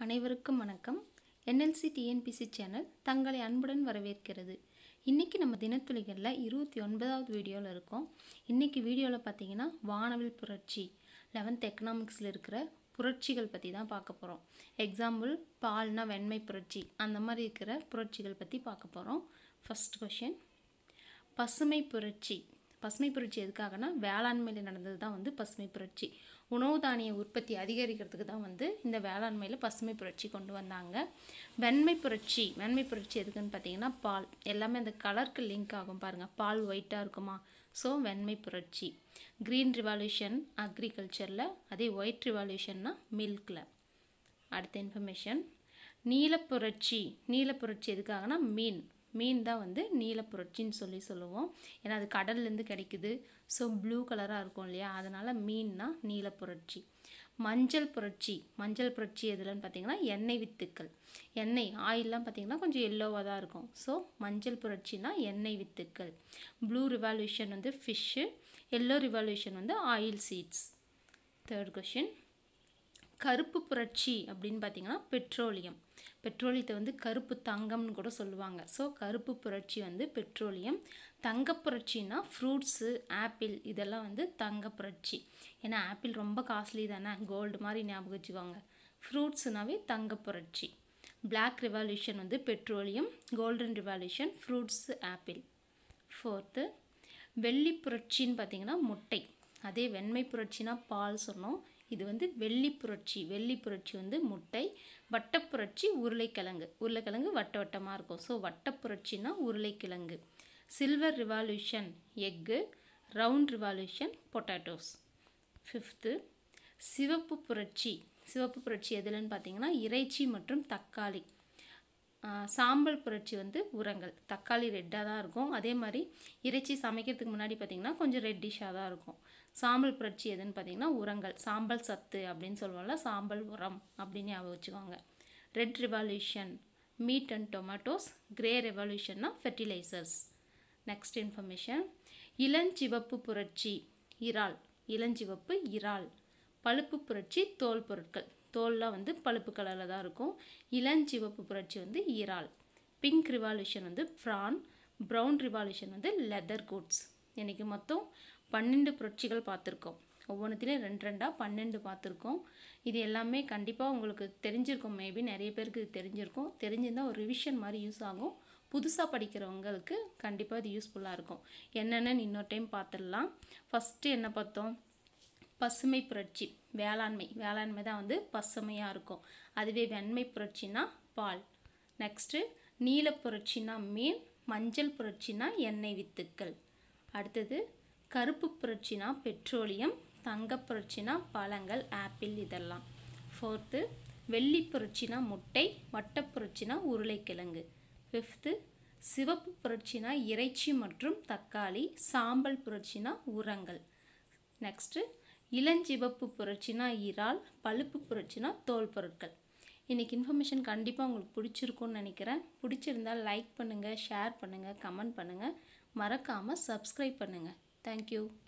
அனைவருக்கும் வணக்கம் NLC TNPSC channel தங்களை அன்புடன் வரவேற்கிறது இன்றைக்கி நம்ம தினத்துளிகளில் இருபத்தி ஒன்பதாவது வீடியோவில் இருக்கோம் இன்றைக்கி வீடியோவில் பார்த்தீங்கன்னா வானவில் புரட்சி லெவன்த் எக்கனாமிக்ஸில் இருக்கிற புரட்சிகள் பற்றி தான் பார்க்க போகிறோம் எக்ஸாம்பிள் பால்னா வெண்மை புரட்சி அந்த மாதிரி இருக்கிற புரட்சிகள் பற்றி பார்க்க போகிறோம் ஃபஸ்ட் கொஷின் பசுமை புரட்சி பசுமை புரட்சி எதுக்காகனா வேளாண்மையில் நடந்தது தான் வந்து பசுமை புரட்சி உணவு தானிய உற்பத்தி அதிகரிக்கிறதுக்கு தான் வந்து இந்த வேளாண்மையில் பசுமை புரட்சி கொண்டு வந்தாங்க வெண்மை புரட்சி வெண்மை புரட்சி எதுக்குன்னு பார்த்தீங்கன்னா பால் எல்லாமே அந்த கலருக்கு லிங்க் ஆகும் பாருங்கள் பால் ஒயிட்டாக இருக்குமா ஸோ வெண்மை புரட்சி க்ரீன் ரிவால்யூஷன் அக்ரிகல்ச்சரில் அதே ஒயிட் ரிவால்யூஷன்னா மில்கில் அடுத்த இன்ஃபர்மேஷன் நீலப்புரட்சி நீலப்புரட்சி எதுக்காகனா மீன் மீன் தான் வந்து நீலப்புரட்சின்னு சொல்லி சொல்லுவோம் ஏன்னா அது கடல்லேருந்து கிடைக்குது ஸோ ப்ளூ கலராக இருக்கும் இல்லையா அதனால் மீன்னா நீலப்புரட்சி மஞ்சள் புரட்சி மஞ்சள் புரட்சி எதுலன்னு பார்த்தீங்கன்னா எண்ணெய் வித்துக்கள் எண்ணெய் ஆயிலெலாம் பார்த்தீங்கன்னா கொஞ்சம் எல்லோவாக தான் இருக்கும் ஸோ மஞ்சள் புரட்சினா எண்ணெய் வித்துக்கள் ப்ளூ ரிவால்யூஷன் வந்து ஃபிஷ்ஷு எல்லோ ரிவால்யூஷன் வந்து ஆயில் சீட்ஸ் தேர்ட் கொஷின் கருப்பு புரட்சி அப்படின்னு பார்த்தீங்கன்னா பெட்ரோலியம் பெட்ரோலியத்தை வந்து கருப்பு தங்கம்னு கூட சொல்லுவாங்க ஸோ கருப்பு புரட்சி வந்து பெட்ரோலியம் தங்க புரட்சின்னா ஃப்ரூட்ஸு ஆப்பிள் இதெல்லாம் வந்து தங்க புரட்சி ஏன்னா ஆப்பிள் ரொம்ப காஸ்ட்லி தானே கோல்டு மாதிரி ஞாபகம் வச்சுக்கோங்க ஃப்ரூட்ஸுனாவே தங்க புரட்சி பிளாக் ரிவால்யூஷன் வந்து petroleum golden revolution fruits apple fourth வெள்ளி புரட்சின்னு பார்த்தீங்கன்னா முட்டை அதே வெண்மை புரட்சினா பால் சொன்னோம் இது வந்து வெள்ளி புரட்சி வெள்ளி புரட்சி வந்து முட்டை வட்டப்புரட்சி உருளைக்கிழங்கு உருளைக்கிழங்கு வட்ட வட்டமாக இருக்கும் ஸோ வட்டப்புரட்சினா உருளைக்கிழங்கு silver revolution egg round revolution potatoes fifth சிவப்பு புரட்சி சிவப்பு புரட்சி எதுலன்னு பார்த்தீங்கன்னா இறைச்சி மற்றும் தக்காளி சாம்பல் புரட்சி வந்து உரங்கள் தக்காளி ரெட்டாக தான் இருக்கும் அதே மாதிரி இறைச்சி சமைக்கிறதுக்கு முன்னாடி பார்த்திங்கன்னா கொஞ்சம் ரெட்டிஷாக தான் இருக்கும் சாம்பல் புரட்சி எதுன்னு பார்த்தீங்கன்னா உரங்கள் சாம்பல் சத்து அப்படின்னு சொல்லுவோம்ல சாம்பல் உரம் அப்படின்னு ஞாபகம் வச்சுக்கோங்க red revolution meat and tomatoes grey ரெவல்யூஷன்னா ஃபெர்டிலைசர்ஸ் நெக்ஸ்ட் இன்ஃபர்மேஷன் இளஞ்சிவப்பு புரட்சி இறால் இளஞ்சிவப்பு இறால் பழுப்பு புரட்சி தோல் பொருட்கள் தோல்லாம் வந்து பழுப்பு கலரில் தான் இருக்கும் இளஞ்சிவப்பு புரட்சி வந்து இறால் பிங்க் ரிவால்யூஷன் வந்து ப்ரான் ப்ரௌன் ரிவால்யூஷன் வந்து லெதர் குட்ஸ் இன்றைக்கி மொத்தம் பன்னெண்டு புரட்சிகள் பார்த்துருக்கோம் ஒவ்வொன்றுத்துலேயும் ரெண்டு ரெண்டாக பன்னெண்டு பார்த்துருக்கோம் இது எல்லாமே கண்டிப்பாக உங்களுக்கு தெரிஞ்சிருக்கும் மேபி நிறைய பேருக்கு இது தெரிஞ்சிருக்கும் தெரிஞ்சிருந்தால் ஒரு ரிவிஷன் மாதிரி யூஸ் ஆகும் புதுசாக படிக்கிறவங்களுக்கு கண்டிப்பாக இது யூஸ்ஃபுல்லாக இருக்கும் என்னென்னு இன்னொரு டைம் பார்த்துடலாம் ஃபஸ்ட்டு என்ன பார்த்தோம் பசுமை புரட்சி வேளாண்மை வேளாண்மை தான் வந்து பசுமையாக இருக்கும் அதுவே வெண்மை புரட்சினா பால் நெக்ஸ்ட்டு நீல புரட்சினா மீன் மஞ்சள் புரட்சினா எண்ணெய் வித்துக்கள் அடுத்தது கருப்பு புரட்சினா பெட்ரோலியம் தங்க புரட்சினா பழங்கள் ஆப்பிள் இதெல்லாம் ஃபோர்த்து வெள்ளி புரட்சினா முட்டை வட்டப்புரட்சினா உருளைக்கிழங்கு ஃபிஃப்த்து சிவப்பு புரட்சினா இறைச்சி மற்றும் தக்காளி சாம்பல் புரட்சினா உரங்கள் நெக்ஸ்ட்டு இளஞ்சிவப்பு புரட்சினா இறால் பழுப்பு புரட்சினா தோல் பொருட்கள் இன்றைக்கி இன்ஃபர்மேஷன் கண்டிப்பாக உங்களுக்கு பிடிச்சிருக்கும்னு நினைக்கிறேன் பிடிச்சிருந்தால் லைக் பண்ணுங்கள் ஷேர் பண்ணுங்கள் கமெண்ட் பண்ணுங்கள் மறக்காமல் சப்ஸ்கிரைப் பண்ணுங்கள் தேங்க்யூ